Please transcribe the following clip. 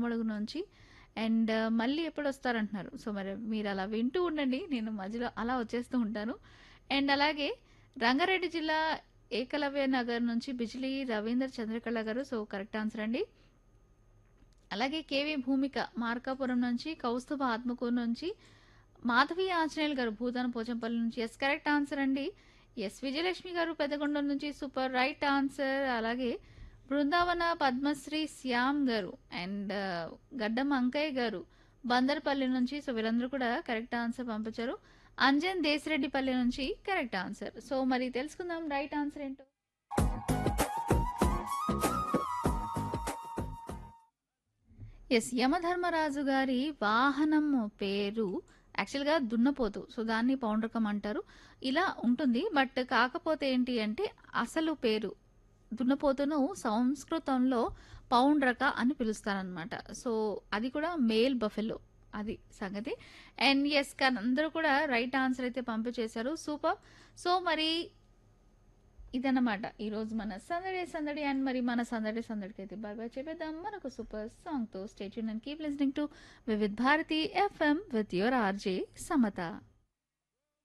ఇనమడుగు నుంచి అండ్ మళ్ళీ ఎప్పుడు వస్తారంటున్నారు సో మరి మీరు అలా వింటూ ఉండండి నేను మధ్యలో అలా వచ్చేస్తూ ఉంటాను అండ్ అలాగే రంగారెడ్డి జిల్లా ఏకలవ్య నగర్ నుంచి బిజిలీ రవీంద్ర చంద్రకళ గారు సో కరెక్ట్ ఆన్సర్ అండి అలాగే కేవీ భూమిక మార్కాపురం నుంచి కౌస్తుభ ఆత్మకూరు నుంచి మాధవి ఆంజనేయులు గారు భూదాన పోచంపల్లి నుంచి ఎస్ కరెక్ట్ ఆన్సర్ అండి ఎస్ విజయలక్ష్మి గారు పెద్దగొండం నుంచి సూపర్ రైట్ ఆన్సర్ అలాగే బృందావన పద్మశ్రీ శ్యామ్ గారు అండ్ గడ్డం అంకయ్య గారు బందర్పల్లి నుంచి సో వీరందరూ కూడా కరెక్ట్ ఆన్సర్ పంపించారు అంజన్ దేశరెడ్డిపల్లి నుంచి కరెక్ట్ ఆన్సర్ సో మరి తెలుసుకుందాం రైట్ ఆన్సర్ ఏంటో ఎస్ యమధర్మరాజు గారి వాహనం పేరు యాక్చువల్గా దున్నపోతు సో దాన్ని పౌండ్రకం అంటారు ఇలా ఉంటుంది బట్ కాకపోతే ఏంటి అంటే అసలు పేరు దున్నపోతును సంస్కృతంలో పౌండ్రక అని పిలుస్తారనమాట సో అది కూడా మేల్ బఫెలో అది సంగతి అండ్ ఎస్ కానీ అందరూ కూడా రైట్ ఆన్సర్ అయితే పంపించేశారు సూపర్ సో మరి ఇదన్నమాట ఈరోజు మన సందడి సందడి అండ్ మరి మన సందడి సందడికి అయితే బాగా చెప్పేద్దాం మరొక సూపర్ సాంగ్తో stay tuned and keep listening to Vividh Bharati FM with your RJ Samata